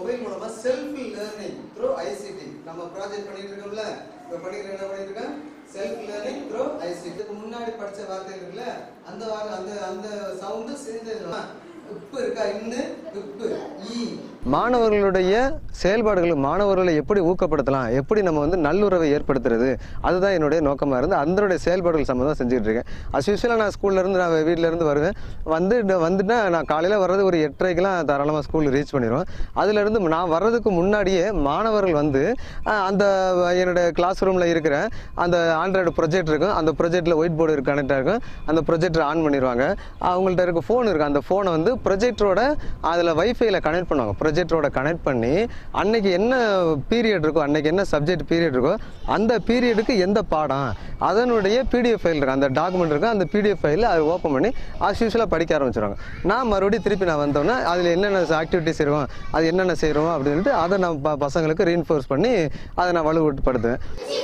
mobile மூலமா self learning through ICT நம்ம project பண்ணிட்டு இருக்கோம்ல இப்போ படிக்கிற என்ன பண்ணிட்டு இருக்கோம் செல்ஃப் லேர்னிங் த்ரூ ஐசிடி இதுக்கு முன்னாடி படிச்ச வார்த்தை இருக்குல்ல அந்த வார்த்தை அந்த அந்த சவுண்டு சேர்ந்து உப்பு இருக்கா இன்னு உப்பு ஈ மாணவர்களுடைய செயல்பாடுகள் மாணவர்களை எப்படி ஊக்கப்படுத்தலாம் எப்படி நம்ம வந்து நல்லுறவை ஏற்படுத்துறது அதுதான் என்னுடைய நோக்கமாக இருந்து அதனுடைய செயல்பாடுகள் சம்மந்தம் செஞ்சுட்டு இருக்கேன் அஸ் யூஸ்வலாக நான் ஸ்கூல்ல இருந்து நான் வீட்ல இருந்து வருவேன் வந்து வந்துட்டா நான் காலையில் வர்றது ஒரு எட்டரைக்கெலாம் தாராளமாக ஸ்கூல் ரீச் பண்ணிடுவேன் அதுலேருந்து நான் வர்றதுக்கு முன்னாடியே மாணவர்கள் வந்து ஆஹ், அந்த என்னுடைய கிளாஸ் ரூமில் இருக்கிற அந்த ஆண்ட்ராய்டு ப்ரொஜெக்ட் இருக்கும் அந்த ப்ரொஜெக்டில் ஒயிட் போர்டு கனெக்டாக இருக்கும் அந்த ப்ரொஜெக்டர் ஆன் பண்ணிடுவாங்க அவங்கள்ட்ட இருக்க ஃபோன் இருக்குது அந்த ஃபோனை வந்து ப்ரொஜெக்டரோட அதில் வைஃபைல கனெக்ட் பண்ணுவாங்க ப்ரொஜெக்டரோட கனெக்ட் பண்ணி அன்னைக்கு என்ன பீரியட் இருக்கோ அன்னைக்கு என்ன சப்ஜெக்ட் பீரியட் இருக்கோ அந்த பீரியடுக்கு எந்த பாடம் அதனுடைய பிடிஎஃப் ஃபைல் இருக்கும் அந்த டாக்குமெண்ட் இருக்கும் அந்த பிடிஎஃப் ஃபைலில் அதை ஓப்பன் பண்ணி ஆஸ் யூஸ்வலாக படிக்க ஆரம்பிச்சிருவாங்க நான் மறுபடியும் திருப்பி நான் வந்தோன்னே அதில் என்னென்ன ஆக்டிவிட்டிஸ் இருக்கும் அது என்னென்ன செய்கிறோம் அப்படின்னு சொல்லிட்டு அதை நான் ப- பசங்களுக்கு ரீஇன்ஃபோர்ஸ் பண்ணி அதை நான் வலுவூட்டப்படுத்துவேன்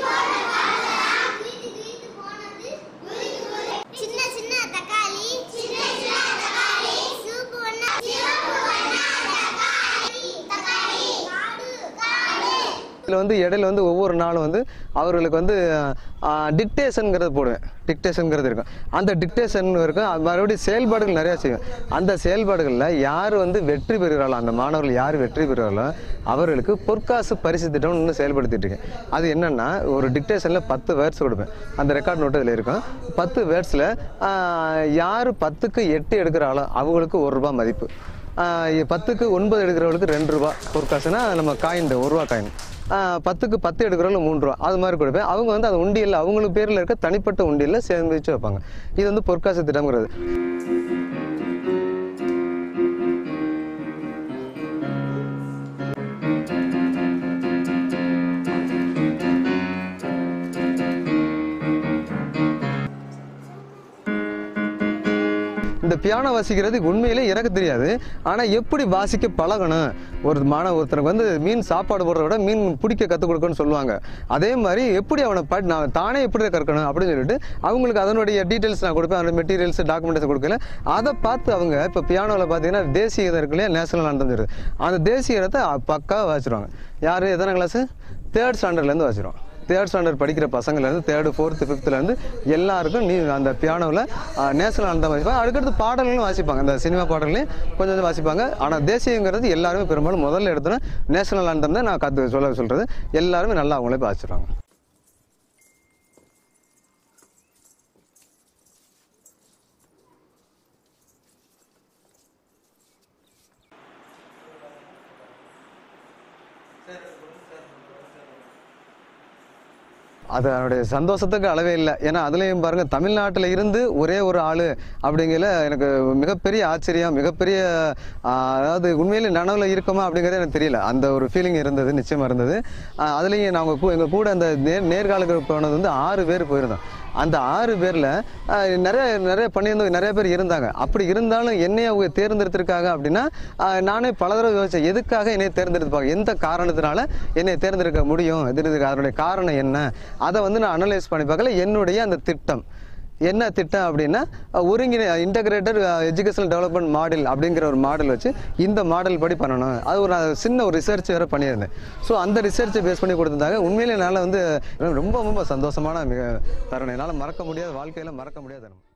சின்ன சின்ன தக்காளி சின்ன சின்ன தக்காளி சூப்பு வண்ண சிவப்பு வண்ண தக்காளி தக்காளி காடு காடு இதில் வந்து இடையில வந்து ஒவ்வொரு நாளும் வந்து அவர்களுக்கு வந்து டிக்டேஷனுங்கிறது போடுவேன் டிக்டேஷனுங்கிறது இருக்கும் அந்த டிக்டேஷன் இருக்கும் அது மறுபடியும் செயல்பாடுகள் நிறையா செய்வேன் அந்த செயல்பாடுகளில் யார் வந்து வெற்றி பெறுகிறாளோ அந்த மாணவர்கள் யார் வெற்றி பெறுகிறாளோ அவர்களுக்கு பொற்காசு பரிசு திட்டம் இன்னும் செயல்படுத்திட்டு இருக்கேன் அது என்னன்னா ஒரு டிக்டேஷனில் பத்து வேர்ட்ஸ் கொடுப்பேன் அந்த ரெக்கார்ட் நோட்டு இதில் இருக்கும் பத்து வேர்ட்ஸில் யார் பத்துக்கு எட்டு எடுக்கிறாளோ அவங்களுக்கு ஒரு ரூபாய் மதிப்பு ஆஹ் பத்துக்கு ஒன்பது எடுக்கிறவங்களுக்கு ரெண்டு ரூபா பொற்காசுனா நம்ம காயின் ஒரு ரூபா காயின் ஆஹ் பத்துக்கு பத்து எடுக்கிறவங்க மூணு ரூபா அது மாதிரி கொடுப்பேன் அவங்க வந்து அந்த உண்டியல்ல அவங்களுக்கு பேரில் இருக்க தனிப்பட்ட உண்டியல்ல சேர்ந்து வச்சு வைப்பாங்க இது வந்து பொற்காசு திட்டம்ங்கிறது இந்த பியானோ வாசிக்கிறது உண்மையிலே எனக்கு தெரியாது ஆனால் எப்படி வாசிக்க பழகணும் ஒரு மாணவ ஒருத்தனுக்கு வந்து மீன் சாப்பாடு போடுறத விட மீன் பிடிக்க கற்றுக் கொடுக்கணும்னு சொல்லுவாங்க அதே மாதிரி எப்படி அவனை படி நான் தானே எப்படி கற்கணும் அப்படின்னு சொல்லிட்டு அவங்களுக்கு அதனுடைய டீட்டெயில்ஸ் நான் கொடுப்பேன் அந்த மெட்டீரியல்ஸ் டாக்குமெண்ட்ஸ் கொடுக்கல அதை பார்த்து அவங்க இப்போ பியானோவில் பார்த்தீங்கன்னா தேசிய கீதம் இருக்கு இல்லையா நேஷனல் ஆனந்தம் இருக்குது அந்த தேசிய கீதத்தை பக்காவாக வாசிடுவாங்க யார் எத்தனை கிளாஸு தேர்ட் ஸ்டாண்டர்ட்லேருந்து வாசிடுவோம் தேர்ட் ஸ்டாண்டர்ட் படிக்கிற பசங்கள்லேருந்து தேர்டு ஃபோர்த்து ஃபிஃப்த்துலேருந்து எல்லாருக்கும் நீ அந்த பியானோவில் நேஷனல் ஆனந்தம் வாசிப்பாங்க அதுக்கடுத்து பாடல்களும் வாசிப்பாங்க அந்த சினிமா பாடல்களையும் கொஞ்சம் கொஞ்சம் வாசிப்பாங்க ஆனால் தேசியங்கிறது எல்லாருமே பெரும்பாலும் முதல்ல எடுத்தோன்னா நேஷனல் ஆனந்தம் தான் நான் கற்று சொல்ல சொல்கிறது எல்லாருமே நல்லா அவங்களே வாசிடுவாங்க அது அதனுடைய சந்தோஷத்துக்கு அளவே இல்லை ஏன்னா அதுலேயும் பாருங்க தமிழ்நாட்டில் இருந்து ஒரே ஒரு ஆள் அப்படிங்கல எனக்கு மிகப்பெரிய ஆச்சரியம் மிகப்பெரிய ஆ, அதாவது உண்மையிலே நனவுல இருக்குமா அப்படிங்கிறது எனக்கு தெரியல அந்த ஒரு ஃபீலிங் இருந்தது நிச்சயமா இருந்தது ஆ, அதுலேயும் நாங்கள் கூ எங்கள் கூட அந்த நேர் நேர்காலுக்கு போனது வந்து ஆறு பேர் போயிருந்தோம் அந்த ஆறு பேரில் நிறைய நிறைய பண்ணியிருந்தவங்க நிறைய பேர் இருந்தாங்க அப்படி இருந்தாலும் என்னை அவங்க தேர்ந்தெடுத்திருக்காங்க அப்படின்னா ஆஹ் நானே பல தடவை யோசிச்சேன் எதுக்காக என்னை தேர்ந்தெடுப்பாங்க எந்த காரணத்தினால என்னை தேர்ந்தெடுக்க முடியும் இது இதுக்கு அதனுடைய காரணம் என்ன அதை வந்து நான் அனலைஸ் பண்ணி பார்க்கல என்னுடைய அந்த திட்டம் என்ன திட்டம் அப்படின்னா அஹ் ஒருங்கிணை இன்டகிரேட்டட் எஜுகேஷனல் டெவலப்மெண்ட் மாடல் அப்படிங்கிற ஒரு மாடல் வச்சு இந்த மாடல் படி பண்ணணும் அது ஒரு நான் சின்ன ஒரு ரிசர்ச் வேறு பண்ணியிருந்தேன் ஸோ அந்த ரிசர்ச்சை பேஸ் பண்ணி கொடுத்திருந்தாங்க உண்மையிலே என்னால் வந்து ரொம்ப ரொம்ப சந்தோஷமான மிக தருணம் என்னால் மறக்க முடியாத வாழ்க்கையில் மறக்க முடியாத தருணம்